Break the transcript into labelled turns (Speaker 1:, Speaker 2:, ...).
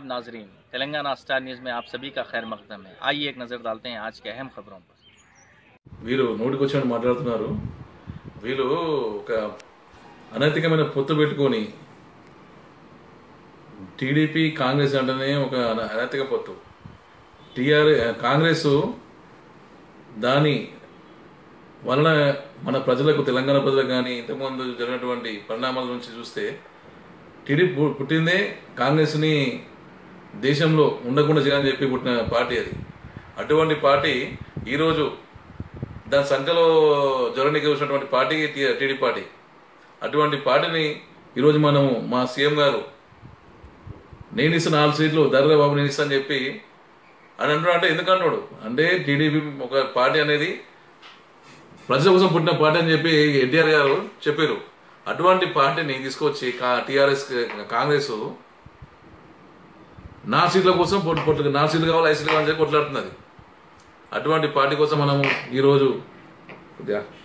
Speaker 1: आदाब नाजरीन Telangana star news में आप सभी का खैर मकदम है आइए एक नज़र डालते हैं आज के अहम खबरों पर
Speaker 2: వీళ్ళు నోటికొచ్చిన మాట్లాడుతున్నారు వీళ్ళు ఒక అనైతికమైన పొత్తు పెట్టుకొని టీడీపీ కాంగ్రెస్ అంటేనే ఒక అన- అనైతిక పొత్తు టీఆర్ కాంగ్రెస్ దాని వలన మన ప్రజలకు తెలంగాణ ప్రజలకు కానీ ఇంతకుముందు జరిగినటువంటి పరిణామాల నుంచి చూస్తే టీడీపీ పు- పుట్టిందే కాంగ్రెస్ని దేశంలో ఉండకుండా చేయాలని చెప్పి పుట్టిన పార్టీ అది అటువంటి పార్టీ ఈరోజు దాని సంఖ్యలో జ్వరానికి వచ్చినటువంటి పార్టీ టీ- టీడీపీ పార్టీ అటువంటి పార్టీని ఈరోజు మనము మా సీఎం గారు నేను ఇస్తాను నాలుగు సీట్లు ధరలే బాబు నేను ఇస్తాను చెప్పి అని అంటున్నాడు అంటే ఎందుకు అన్నాడు అంటే టీడీపీ ఒక పార్టీ అనేది ప్రజల కోసం పుట్టిన పార్టీ అని చెప్పి ఎన్టీఆర్ గారు చెప్పారు అటువంటి పార్టీని తీసుకొచ్చి టీఆర్ఎస్ కాంగ్రెస్ నా సీట్ల కోసం పొట్టు పొట్టు నా సీట్లు కావాలి ఐదు సీట్లు కావాలని చెప్పి కొట్లాడుతున్నది అటువంటి పార్టీ కోసం మనము ఈరోజు కొద్దిగా